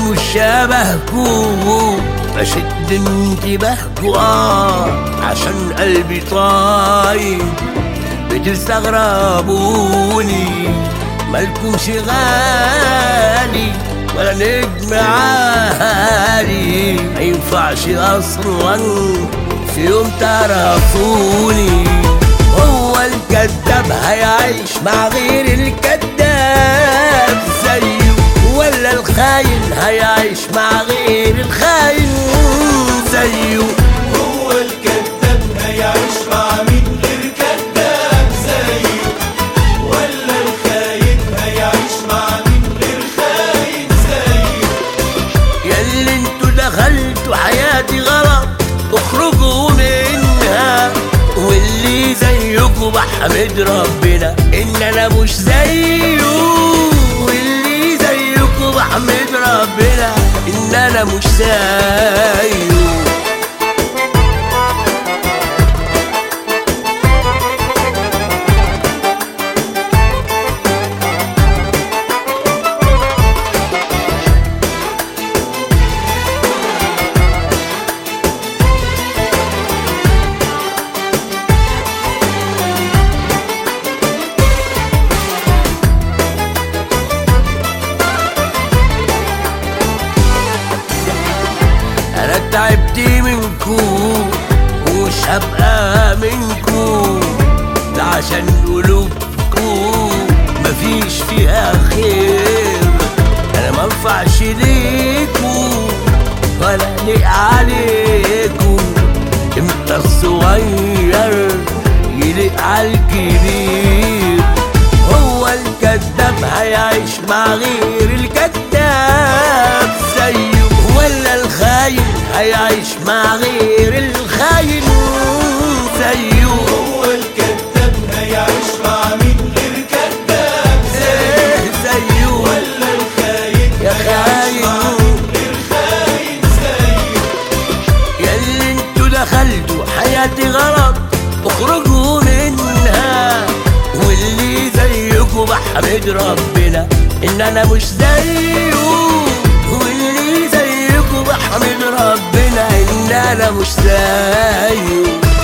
مش شبهكم بشد انتباهكم اه عشان قلبي طاير بتستغربوني مالكمش غالي ولا نجم عالي ما ينفعش اصلا في يوم تعرفوني هو الكذاب هيعيش مع غير الكذاب زيه ولا الخاين هيعيش مع غير الخاين زيه هو الكذاب هيعيش مع مين غير كذاب زيه ولا الخاين هيعيش مع مين غير خاين زيه ياللي انتوا دخلتوا حياتي غلط اخرجوا منها واللي زيكوا بحمد ربنا ان انا مش زيه واللي زيكوا بحمد ربنا ان انا مش زيه انا تعبت منكو ومش هبقى منكو ده عشان قلوبكو مفيش فيها خير انا منفعش ليكو ولا ليق عليكو امتى الصغير يليق عالكبير هو الكذاب هيعيش مع غير الكذاب زيه ولا الخاين هيعيش مع غير الخاين زيه هو الكذاب هيعيش مع مين غير كذاب زيه ايه زيه ولا الخاين يا هيعيش مع خاين مين غير خاين زيه ياللي انتوا دخلتوا حياتي غلط اخرجوا منها واللي زيكوا بحمد ربنا ان انا مش زيه واللي زيكوا بحمد ربنا ان انا مش زيه